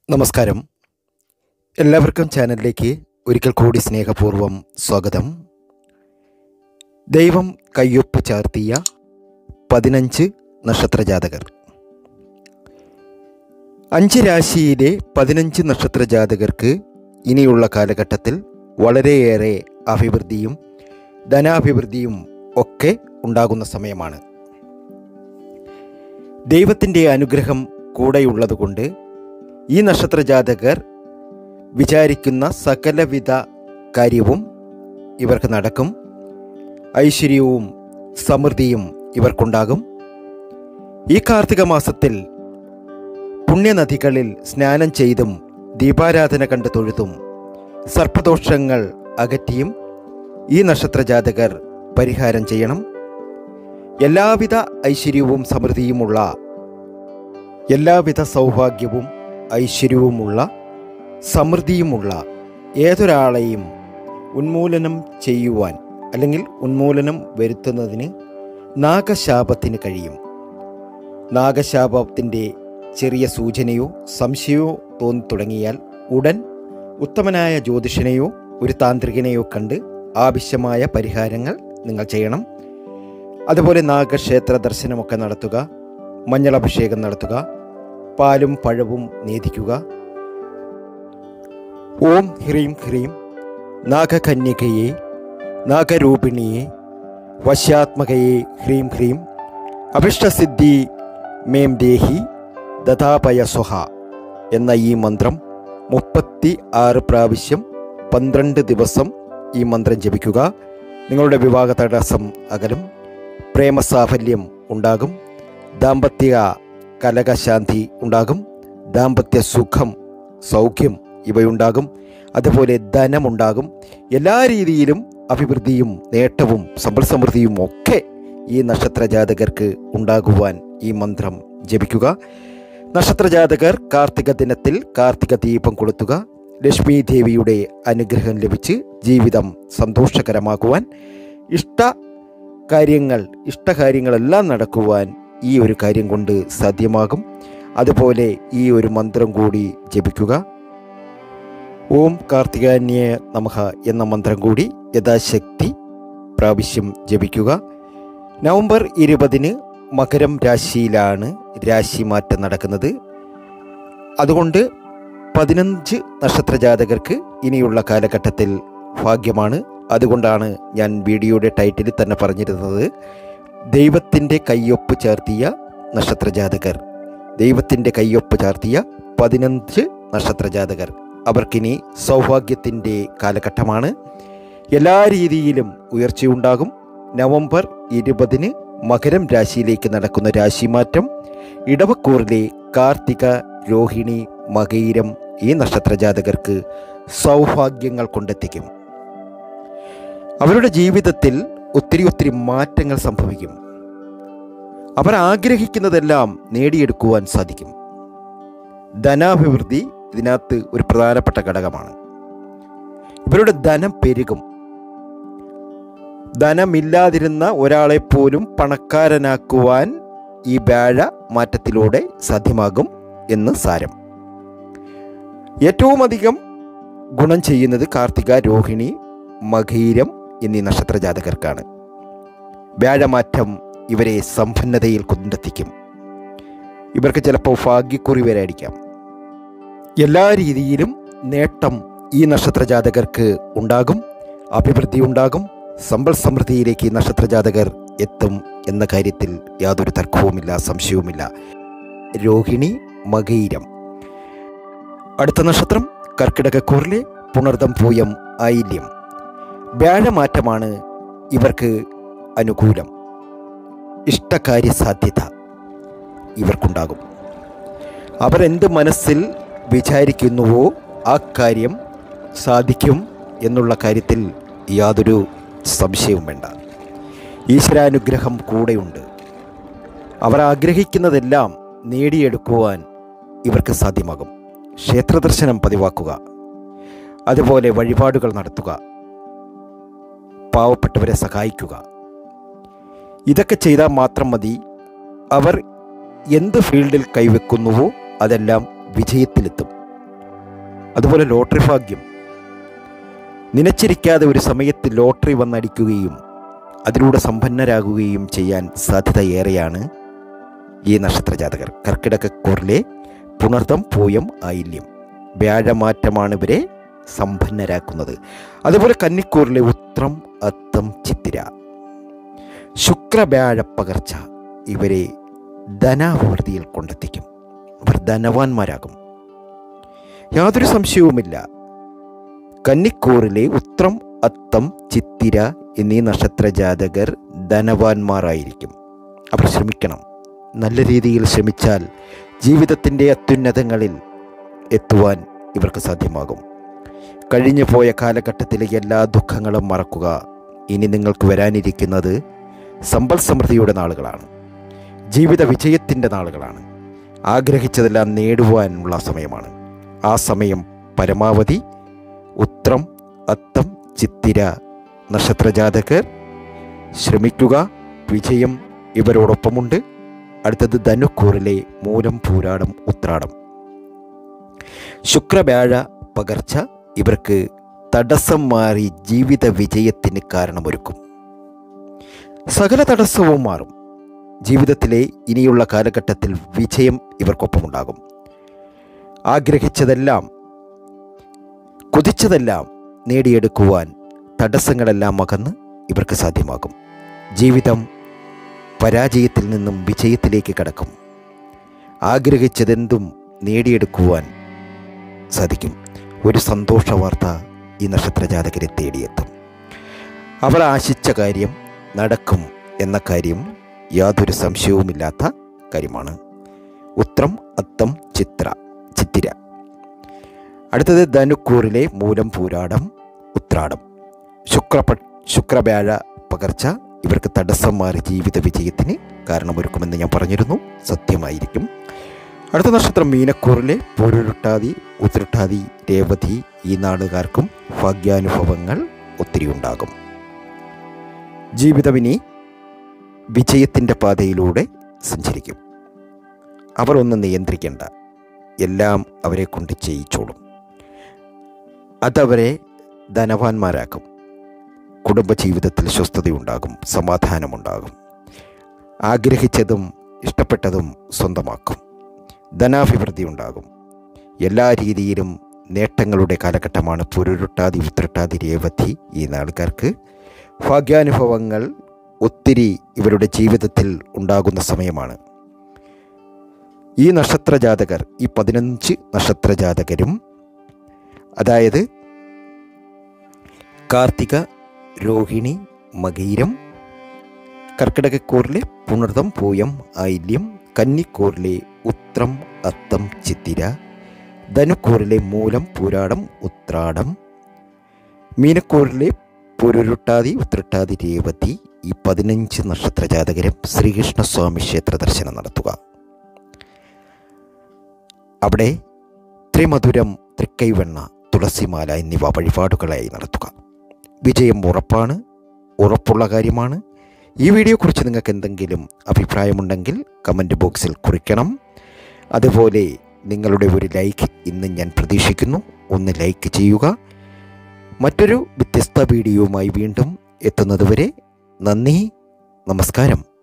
നമസ്കാരം എല്ലാവർക്കും ചാനലിലേക്ക് ഒരിക്കൽ കൂടി സ്നേഹപൂർവ്വം സ്വാഗതം ദൈവം കയ്യൊപ്പ് ചാർത്തിയ പതിനഞ്ച് നക്ഷത്രജാതകർ അഞ്ച് രാശിയിലെ പതിനഞ്ച് നക്ഷത്രജാതകർക്ക് ഇനിയുള്ള കാലഘട്ടത്തിൽ വളരെയേറെ അഭിവൃദ്ധിയും ധനാഭിവൃദ്ധിയും ഒക്കെ ഉണ്ടാകുന്ന സമയമാണ് ദൈവത്തിൻ്റെ അനുഗ്രഹം കൂടെയുള്ളതുകൊണ്ട് ഈ നക്ഷത്രജാതകർ വിചാരിക്കുന്ന സകലവിധ കാര്യവും ഇവർക്ക് നടക്കും ഐശ്വര്യവും സമൃദ്ധിയും ഇവർക്കുണ്ടാകും ഈ കാർത്തിക മാസത്തിൽ പുണ്യനദികളിൽ സ്നാനം ചെയ്തും ദീപാരാധന കണ്ട് തൊഴുതും സർപ്പദോഷങ്ങൾ അകറ്റിയും ഈ നക്ഷത്രജാതകർ പരിഹാരം ചെയ്യണം എല്ലാവിധ ഐശ്വര്യവും സമൃദ്ധിയുമുള്ള എല്ലാവിധ സൗഭാഗ്യവും ഐശ്വര്യവുമുള്ള സമൃദ്ധിയുമുള്ള ഏതൊരാളെയും ഉന്മൂലനം ചെയ്യുവാൻ അല്ലെങ്കിൽ ഉന്മൂലനം വരുത്തുന്നതിന് നാഗശാപത്തിന് കഴിയും നാഗശാപത്തിൻ്റെ ചെറിയ സൂചനയോ സംശയമോ തോന്നി തുടങ്ങിയാൽ ഉടൻ ഉത്തമനായ ജ്യോതിഷനെയോ ഒരു താന്ത്രികനെയോ കണ്ട് ആവശ്യമായ പരിഹാരങ്ങൾ നിങ്ങൾ ചെയ്യണം അതുപോലെ നാഗക്ഷേത്ര ദർശനമൊക്കെ നടത്തുക മഞ്ഞളഭിഷേകം നടത്തുക പാലും പഴവും നേദിക്കുക ഓം ഹ്രീം ഹ്രീം നാഗകന്യകയെ നാഗരൂപിണിയെ വശ്യാത്മകയെ ഹ്രീം ഹ്രീം അഭിഷ്ടസിദ്ധി മേം ദേഹി ദതാപയ സ്വഹ എന്ന ഈ മന്ത്രം മുപ്പത്തി ആറ് പ്രാവശ്യം പന്ത്രണ്ട് ദിവസം ഈ മന്ത്രം ജപിക്കുക നിങ്ങളുടെ വിവാഹ തടസ്സം അകലും പ്രേമസാഫല്യം ഉണ്ടാകും ദാമ്പത്യ കലകശാന്തി ഉണ്ടാകും ദാമ്പത്യ സുഖം സൗഖ്യം ഇവയുണ്ടാകും അതുപോലെ ധനമുണ്ടാകും എല്ലാ രീതിയിലും അഭിവൃദ്ധിയും നേട്ടവും സമ്പൽ സമൃദ്ധിയും ഒക്കെ ഈ നക്ഷത്രജാതകർക്ക് ഉണ്ടാകുവാൻ ഈ മന്ത്രം ജപിക്കുക നക്ഷത്രജാതകർ കാർത്തിക ദിനത്തിൽ കാർത്തിക ദീപം കൊളുത്തുക ലക്ഷ്മി ദേവിയുടെ അനുഗ്രഹം ലഭിച്ച് ജീവിതം സന്തോഷകരമാക്കുവാൻ ഇഷ്ട കാര്യങ്ങൾ ഇഷ്ടകാര്യങ്ങളെല്ലാം നടക്കുവാൻ ഈ ഒരു കാര്യം കൊണ്ട് സാധ്യമാകും അതുപോലെ ഈ ഒരു മന്ത്രം കൂടി ജപിക്കുക ഓം കാർത്തികാന്യ നമഃ എന്ന മന്ത്രം കൂടി യഥാശക്തി പ്രാവശ്യം ജപിക്കുക നവംബർ ഇരുപതിന് മകരം രാശിയിലാണ് രാശിമാറ്റം നടക്കുന്നത് അതുകൊണ്ട് പതിനഞ്ച് നക്ഷത്രജാതകർക്ക് ഇനിയുള്ള കാലഘട്ടത്തിൽ ഭാഗ്യമാണ് അതുകൊണ്ടാണ് ഞാൻ വീഡിയോയുടെ ടൈറ്റിലിൽ തന്നെ പറഞ്ഞിരുന്നത് ദൈവത്തിൻ്റെ കയ്യൊപ്പ് ചേർത്തിയ നക്ഷത്രജാതകർ ദൈവത്തിൻ്റെ കയ്യൊപ്പ് ചാർത്തിയ പതിനഞ്ച് നക്ഷത്രജാതകർ അവർക്കിനി സൗഭാഗ്യത്തിൻ്റെ കാലഘട്ടമാണ് എല്ലാ രീതിയിലും ഉയർച്ചയുണ്ടാകും നവംബർ ഇരുപതിന് മകരം രാശിയിലേക്ക് നടക്കുന്ന രാശിമാറ്റം ഇടവക്കൂറിലെ കാർത്തിക രോഹിണി മകയിരം ഈ നക്ഷത്രജാതകർക്ക് സൗഭാഗ്യങ്ങൾ കൊണ്ടെത്തിക്കും അവരുടെ ജീവിതത്തിൽ ഒത്തിരി ഒത്തിരി മാറ്റങ്ങൾ സംഭവിക്കും അവർ ആഗ്രഹിക്കുന്നതെല്ലാം നേടിയെടുക്കുവാൻ സാധിക്കും ധനാഭിവൃദ്ധി ഇതിനകത്ത് ഒരു പ്രധാനപ്പെട്ട ഘടകമാണ് ഇവരുടെ ധനം പെരുകും ധനമില്ലാതിരുന്ന ഒരാളെ പോലും പണക്കാരനാക്കുവാൻ ഈ വ്യാഴ മാറ്റത്തിലൂടെ സാധ്യമാകും എന്ന് സാരം ഏറ്റവും അധികം ഗുണം ചെയ്യുന്നത് കാർത്തിക രോഹിണി മകീരം എന്നീ നക്ഷത്രജാതകർക്കാണ് വ്യാഴമാറ്റം ഇവരെ സമ്പന്നതയിൽ കൊണ്ടെത്തിക്കും ഇവർക്ക് ചിലപ്പോൾ ഭാഗ്യക്കുറി വരായിരിക്കാം എല്ലാ രീതിയിലും നേട്ടം ഈ നക്ഷത്രജാതകർക്ക് ഉണ്ടാകും അഭിവൃദ്ധി ഉണ്ടാകും സമ്പൽ സമൃദ്ധിയിലേക്ക് ഈ നക്ഷത്രജാതകർ എത്തും എന്ന കാര്യത്തിൽ യാതൊരു തർക്കവുമില്ല സംശയവുമില്ല രോഹിണി മകയിരം അടുത്ത നക്ഷത്രം കർക്കിടകക്കൂറിലെ പുണർദം പൂയം ആയില്യം വ്യാഴമാറ്റമാണ് ഇവർക്ക് അനുകൂലം ഇഷ്ടകാര്യ സാധ്യത ഇവർക്കുണ്ടാകും അവരെന്ത് മനസ്സിൽ വിചാരിക്കുന്നുവോ ആ കാര്യം സാധിക്കും എന്നുള്ള കാര്യത്തിൽ യാതൊരു സംശയവും വേണ്ട ഈശ്വരാനുഗ്രഹം കൂടെയുണ്ട് അവർ ആഗ്രഹിക്കുന്നതെല്ലാം നേടിയെടുക്കുവാൻ ഇവർക്ക് സാധ്യമാകും ക്ഷേത്രദർശനം പതിവാക്കുക അതുപോലെ വഴിപാടുകൾ നടത്തുക പാവപ്പെട്ടവരെ സഹായിക്കുക ഇതൊക്കെ ചെയ്താൽ മാത്രം മതി അവർ എന്ത് ഫീൽഡിൽ കൈവെക്കുന്നുവോ അതെല്ലാം വിജയത്തിലെത്തും അതുപോലെ ലോട്ടറി ഭാഗ്യം നനച്ചിരിക്കാതെ ഒരു സമയത്ത് ലോട്ടറി വന്നടിക്കുകയും അതിലൂടെ സമ്പന്നരാകുകയും ചെയ്യാൻ സാധ്യത ഏറെയാണ് ഈ നക്ഷത്രജാതകർ കർക്കിടകക്കൂറിലെ പുണർത്തം പൂയം ആയില്യം വ്യാഴമാറ്റമാണ് ഇവരെ സമ്പന്നരാക്കുന്നത് അതുപോലെ കന്നിക്കൂറിലെ ഉത്രം അത്തം ചിത്തിര ശുക്രവ്യാഴ പകർച്ച ഇവരെ ധനാഭിവൃദ്ധിയിൽ കൊണ്ടെത്തിക്കും ഇവർ ധനവാന്മാരാകും യാതൊരു സംശയവുമില്ല കന്നിക്കൂറിലെ ഉത്രം അത്തം ചിത്തിര എന്നീ നക്ഷത്രജാതകർ ധനവാന്മാരായിരിക്കും അവർ ശ്രമിക്കണം നല്ല രീതിയിൽ ശ്രമിച്ചാൽ ജീവിതത്തിൻ്റെ അത്യുന്നതങ്ങളിൽ എത്തുവാൻ ഇവർക്ക് സാധ്യമാകും കഴിഞ്ഞു പോയ കാലഘട്ടത്തിലെ എല്ലാ ദുഃഖങ്ങളും മറക്കുക ഇനി നിങ്ങൾക്ക് വരാനിരിക്കുന്നത് സമ്പൽ സമൃദ്ധിയുടെ നാളുകളാണ് ജീവിത വിജയത്തിൻ്റെ നാളുകളാണ് ആഗ്രഹിച്ചതെല്ലാം നേടുവാനുള്ള സമയമാണ് ആ സമയം പരമാവധി ഉത്രം അത്തം ചിത്തിര നക്ഷത്രജാതകർ ശ്രമിക്കുക വിജയം ഇവരോടൊപ്പമുണ്ട് അടുത്തത് ധനുക്കൂറിലെ മൂലം പൂരാടം ഉത്രാടം ശുക്രവ്യാഴ പകർച്ച ഇവർക്ക് തടസ്സം മാറി ജീവിത വിജയത്തിന് കാരണമൊരുക്കും സകല തടസ്സവും മാറും ജീവിതത്തിലെ ഇനിയുള്ള കാലഘട്ടത്തിൽ വിജയം ഇവർക്കൊപ്പമുണ്ടാകും ആഗ്രഹിച്ചതെല്ലാം കുതിച്ചതെല്ലാം നേടിയെടുക്കുവാൻ തടസ്സങ്ങളെല്ലാം അകന്ന് ഇവർക്ക് സാധ്യമാകും ജീവിതം പരാജയത്തിൽ നിന്നും വിജയത്തിലേക്ക് കടക്കും ആഗ്രഹിച്ചതെന്തും നേടിയെടുക്കുവാൻ സാധിക്കും ഒരു സന്തോഷ വാർത്ത ഈ നക്ഷത്രജാതകരെ തേടിയെത്തും അവൾ ആശിച്ച കാര്യം നടക്കും എന്ന കാര്യം യാതൊരു സംശയവുമില്ലാത്ത കാര്യമാണ് ഉത്രം അത്തം ചിത്ര ചിത്തിര അടുത്തത് ധനുക്കൂറിലെ മൂലം പൂരാടം ഉത്രാടം ശുക്രപ ശുക്രവ്യാഴ പകർച്ച ഇവർക്ക് തടസ്സം മാറി ജീവിത വിജയത്തിന് കാരണമൊരുക്കുമെന്ന് ഞാൻ പറഞ്ഞിരുന്നു സത്യമായിരിക്കും അടുത്ത നക്ഷത്രം മീനക്കൂറിലെ പൂരുരുട്ടാതി ഉത്തിരുട്ടാതി രേവതി ഈ നാടുകാർക്കും ഭാഗ്യാനുഭവങ്ങൾ ഒത്തിരി ഉണ്ടാകും ജീവിതമിനി വിജയത്തിൻ്റെ പാതയിലൂടെ സഞ്ചരിക്കും അവർ ഒന്നും നിയന്ത്രിക്കേണ്ട എല്ലാം അവരെ കൊണ്ട് ചെയ്യിച്ചോളും അതവരെ ധനവാന്മാരാക്കും കുടുംബജീവിതത്തിൽ സ്വസ്ഥതയുണ്ടാകും സമാധാനമുണ്ടാകും ആഗ്രഹിച്ചതും ഇഷ്ടപ്പെട്ടതും സ്വന്തമാക്കും ധനാഭിവൃദ്ധി ഉണ്ടാകും എല്ലാ രീതിയിലും നേട്ടങ്ങളുടെ കാലഘട്ടമാണ് പുരുരുട്ടാതി ഉത്രട്ടാതി രേവതി ഈ നാളുകാർക്ക് ഭാഗ്യാനുഭവങ്ങൾ ഒത്തിരി ഇവരുടെ ജീവിതത്തിൽ ഉണ്ടാകുന്ന സമയമാണ് ഈ നക്ഷത്രജാതകർ ഈ പതിനഞ്ച് നക്ഷത്രജാതകരും അതായത് കാർത്തിക രോഹിണി മകീരം കർക്കിടകക്കൂറിലെ പുണർതം പൂയം ആയില്യം കന്നിക്കൂറിലെ ഉത്രം അത്തം ചിത്തിര ധനുക്കൂറിലെ മൂലം പൂരാടം ഉത്രാടം മീനക്കൂറിലെ പുരുരുട്ടാതി ഉത്രട്ടാതി രേവതി ഈ പതിനഞ്ച് നക്ഷത്രജാതകരും ശ്രീകൃഷ്ണസ്വാമി ക്ഷേത്ര ദർശനം നടത്തുക അവിടെ ത്രിമധുരം തൃക്കൈവെണ്ണ തുളസിമാല എന്നിവ വഴിപാടുകളായി നടത്തുക വിജയം ഉറപ്പാണ് ഉറപ്പുള്ള കാര്യമാണ് ഈ വീഡിയോയെക്കുറിച്ച് നിങ്ങൾക്ക് എന്തെങ്കിലും അഭിപ്രായമുണ്ടെങ്കിൽ കമൻറ്റ് ബോക്സിൽ കുറിക്കണം അതുപോലെ നിങ്ങളുടെ ഒരു ലൈക്ക് ഇന്ന് ഞാൻ പ്രതീക്ഷിക്കുന്നു ഒന്ന് ലൈക്ക് ചെയ്യുക മറ്റൊരു വ്യത്യസ്ത വീഡിയോയുമായി വീണ്ടും എത്തുന്നതുവരെ നന്ദി നമസ്കാരം